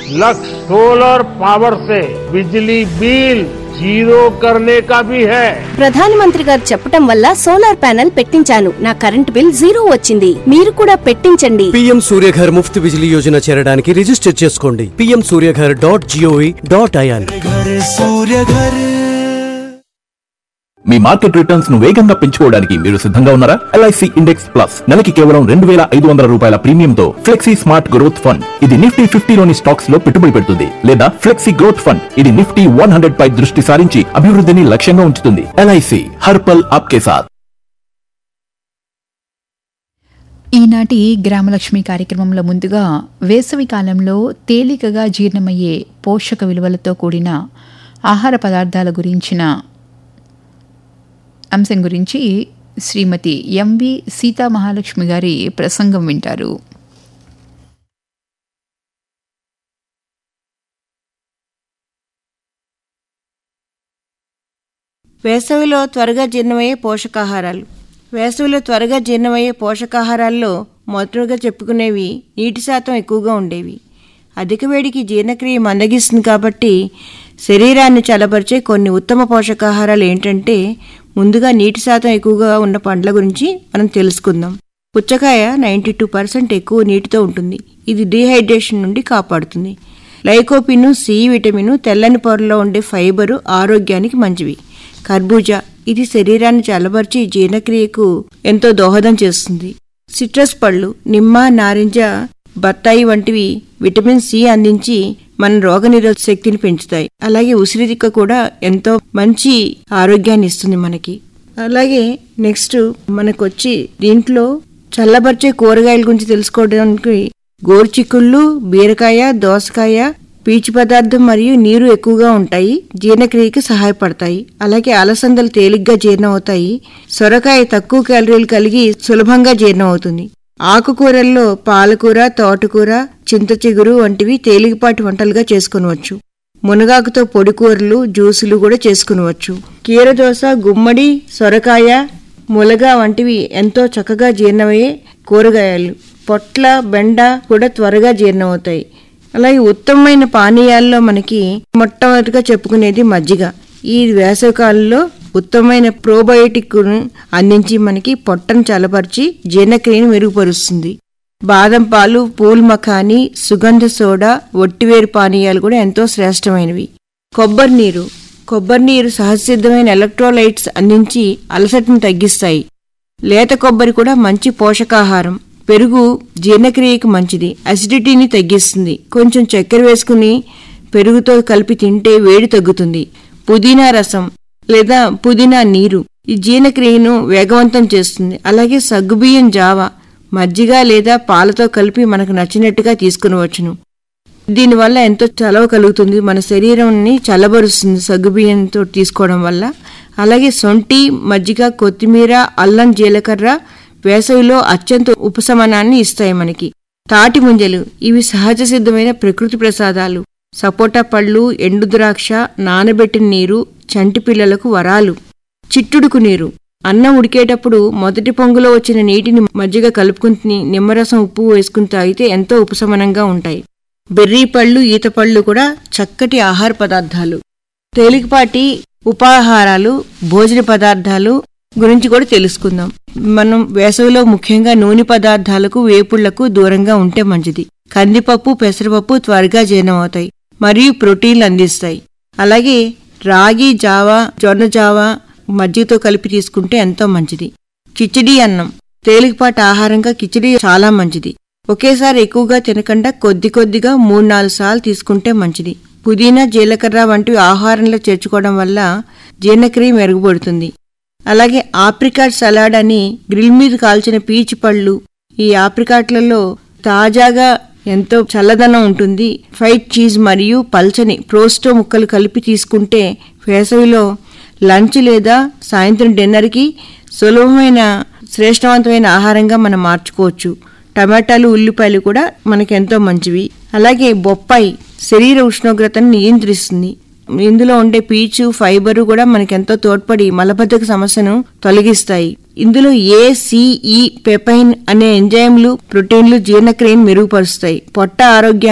लक्ष्य solar power से बिजली बिल जीरो करने का भी है ప్రధానమంత్రి గారు చెప్పటం వల్ల సోలార్ ప్యానెల్ పెట్టించాను నా కరెంట్ బిల్ జీరో వచ్చింది మీరు కూడా పెట్టించండి పీఎం సూర్యఘర్ ముఫ్త్ బిజిలీ యోజన చేరడానికి రిజిస్టర్ చేసుకోండి PM Suryaghar dot GOV dot IN మీ మార్కెట్ రిటర్న్స్ ను వేగంగా పెంచుకోవడానికి మీరు సిద్ధంగా ఉన్నారా ఎల్ఐసి ఇండెక్స్ ప్లస్ నెలకి కేవలం రెండు వేల ఐదు వందల రూపాయల ప్రీమియంతో ఫ్లెక్సీ స్మార్ట్ గ్రోత్ ఫండ్ ఇది నిఫ్టీ ఫిఫ్టీలోని స్టాక్స్ లో పెట్టుబడి పెడుతుంది లేదా ఫ్లెక్సీ గ్రోత్ ఫండ్ ఇది నిఫ్టీ వన్ హండ్రెడ్ పై దృష్టి సారించి అభివృద్ధిని లక్ష్యంగా ఉంచుతుంది ఎల్ఐసి హర్పల్ ఆప్కే సాత్ ఈనాటి గ్రామలక్ష్మి కార్యక్రమంలో ముందుగా వేసవి కాలంలో తేలికగా జీర్ణమయ్యే పోషక విలువలతో కూడిన ఆహార పదార్థాల గురించిన అంశం గురించి శ్రీమతి ఎంవి సీతా మహాలక్ష్మి గారి ప్రసంగం వింటారు వేసవిలో త్వరగా జీర్ణమయ్యే పోషకాహారాలు వేసవిలో త్వరగా జీర్ణమయ్యే పోషకాహారాల్లో మొదటగా చెప్పుకునేవి నీటి శాతం ఎక్కువగా ఉండేవి అధిక వేడికి జీర్ణక్రియ మందగిస్తుంది కాబట్టి శరీరాన్ని చల్లబరిచే కొన్ని ఉత్తమ పోషకాహారాలు ఏంటంటే ముందుగా నీటి శాతం ఎక్కువగా ఉన్న పండ్ల గురించి మనం తెలుసుకుందాం పుచ్చకాయ నైంటీ టూ పర్సెంట్ ఎక్కువ నీటితో ఉంటుంది ఇది డీహైడ్రేషన్ నుండి కాపాడుతుంది లైకోపిన్ సి విటమిన్ తెల్లని పొరలో ఉండే ఫైబరు ఆరోగ్యానికి మంచివి కర్బూజా ఇది శరీరాన్ని చల్లబరిచి జీర్ణక్రియకు ఎంతో దోహదం చేస్తుంది సిట్రస్ పళ్ళు నిమ్మ నారింజ బత్తాయి వంటివి విటమిన్ సి అందించి మన రోగనిరోధక శక్తిని పెంచుతాయి అలాగే ఉసిరిదిక్క కూడా ఎంతో మంచి ఆరోగ్యాన్ని ఇస్తుంది మనకి అలాగే నెక్స్ట్ మనకొచ్చి దీంట్లో చల్లబరిచే కూరగాయల గురించి తెలుసుకోవడానికి గోరుచిక్కుళ్ళు బీరకాయ దోసకాయ పీచు పదార్థం మరియు నీరు ఎక్కువగా ఉంటాయి జీర్ణక్రియకి సహాయపడతాయి అలాగే అలసందలు తేలిగ్గా జీర్ణం అవుతాయి సొరకాయ తక్కువ క్యాలరీలు కలిగి సులభంగా జీర్ణం అవుతుంది ఆకుకూరల్లో పాలకూర తోటకూర చింత చిగురు వంటివి తేలికపాటి వంటలుగా చేసుకునవచ్చు మునగాకుతో పొడి కూరలు జ్యూసులు కూడా చేసుకునవచ్చు కీరదోస గుమ్మడి సొరకాయ ములగ వంటివి ఎంతో చక్కగా జీర్ణమయ్యే కూరగాయలు పొట్ల బెండ కూడా త్వరగా జీర్ణమవుతాయి అలాగే ఉత్తమమైన పానీయాల్లో మనకి మొట్టమొదటిగా చెప్పుకునేది మజ్జిగ ఈ వేసవికాలంలో ఉత్తమమైన ప్రోబయోటిక్ అందించి మనకి పొట్టను చల్లపరిచి జీర్ణక్రియను మెరుగుపరుస్తుంది బాదం పాలు పూల్ మఖాని సుగంధ సోడా ఒట్టివేరు పానీయాలు కూడా ఎంతో శ్రేష్టమైనవి కొబ్బరి నీరు కొబ్బరి నీరు సహజసిద్ధమైన ఎలక్ట్రోలైట్స్ అందించి అలసటను తగ్గిస్తాయి లేత కొబ్బరి కూడా మంచి పోషకాహారం పెరుగు జీర్ణక్రియకి మంచిది అసిడిటీని తగ్గిస్తుంది కొంచెం చక్కెర వేసుకుని పెరుగుతో కలిపి తింటే వేడి తగ్గుతుంది పుదీనా రసం లేదా పుదీనా నీరు ఈ జీర్ణక్రియను వేగవంతం చేస్తుంది అలాగే సగ్గుబియ్యం జావ మజ్జిగ లేదా పాలతో కలిపి మనకు నచ్చినట్టుగా తీసుకునవచ్చును దీనివల్ల ఎంతో చలవ కలుగుతుంది మన శరీరాన్ని చల్లబరుస్తుంది సగ్గుబియ్యంతో తీసుకోవడం వల్ల అలాగే సొంటి మజ్జిగ కొత్తిమీర అల్లం జీలకర్ర వేసవిలో అత్యంత ఉపశమనాన్ని ఇస్తాయి మనకి తాటి ముంజలు ఇవి సహజ సిద్ధమైన ప్రకృతి ప్రసాదాలు సపోటా పళ్ళు ఎండు ద్రాక్ష నానబెట్టిన నీరు చంటి పిల్లలకు వరాలు చిట్టుడుకు నీరు అన్నం ఉడికేటప్పుడు మొదటి పొంగులో వచ్చిన నీటిని మజ్జిగ కలుపుకుని నిమ్మరసం ఉప్పు వేసుకుని తాగితే ఎంతో ఉపశమనంగా ఉంటాయి బెర్రీ పళ్ళు ఈత పళ్ళు కూడా చక్కటి ఆహార పదార్థాలు తేలికపాటి ఉపాహారాలు భోజన పదార్థాలు గురించి కూడా తెలుసుకుందాం మనం వేసవిలో ముఖ్యంగా నూనె పదార్థాలకు వేపుళ్లకు దూరంగా ఉంటే మంచిది కందిపప్పు పెసరపప్పు త్వరగా జీర్ణమవుతాయి మరియు ప్రోటీన్లు అందిస్తాయి అలాగే రాగి జావా జొన్న జావా మజ్జిగతో కలిపి తీసుకుంటే ఎంతో మంచిది కిచిడి అన్నం తేలికపాటి ఆహారంగా కిచిడి చాలా మంచిది ఒకేసారి ఎక్కువగా తినకుండా కొద్ది కొద్దిగా మూడు నాలుగు సార్లు తీసుకుంటే మంచిది పుదీనా జీలకర్ర వంటివి ఆహారంలో చేర్చుకోవడం వల్ల జీర్ణక్రియ మెరుగుపడుతుంది అలాగే ఆప్రికాట్ సలాడ్ అని గ్రిల్ మీద కాల్చిన పీచు పళ్ళు ఈ ఆప్రికాట్లలో తాజాగా ఎంతో చల్లదనం ఉంటుంది ఫ్రైడ్ చీజ్ మరియు పల్చని ప్రోస్టో ముక్కలు కలిపి తీసుకుంటే వేసవిలో లంచ్ లేదా సాయంత్రం డిన్నర్కి సులభమైన శ్రేష్టవంతమైన ఆహారంగా మనం మార్చుకోవచ్చు టమాటాలు ఉల్లిపాయలు కూడా మనకి ఎంతో మంచివి అలాగే బొప్పాయి శరీర ఉష్ణోగ్రతను నియంత్రిస్తుంది ఇందులో ఉండే పీచు ఫైబరు కూడా మనకి ఎంతో తోడ్పడి మలబద్ధక సమస్యను తొలగిస్తాయి ఇందులో ఏ సిఈ పెపైన్ అనే ఎంజైమ్లు ప్రోటీన్లు జీర్ణక్రియను మెరుగుపరుస్తాయి పొట్ట ఆరోగ్యాన్ని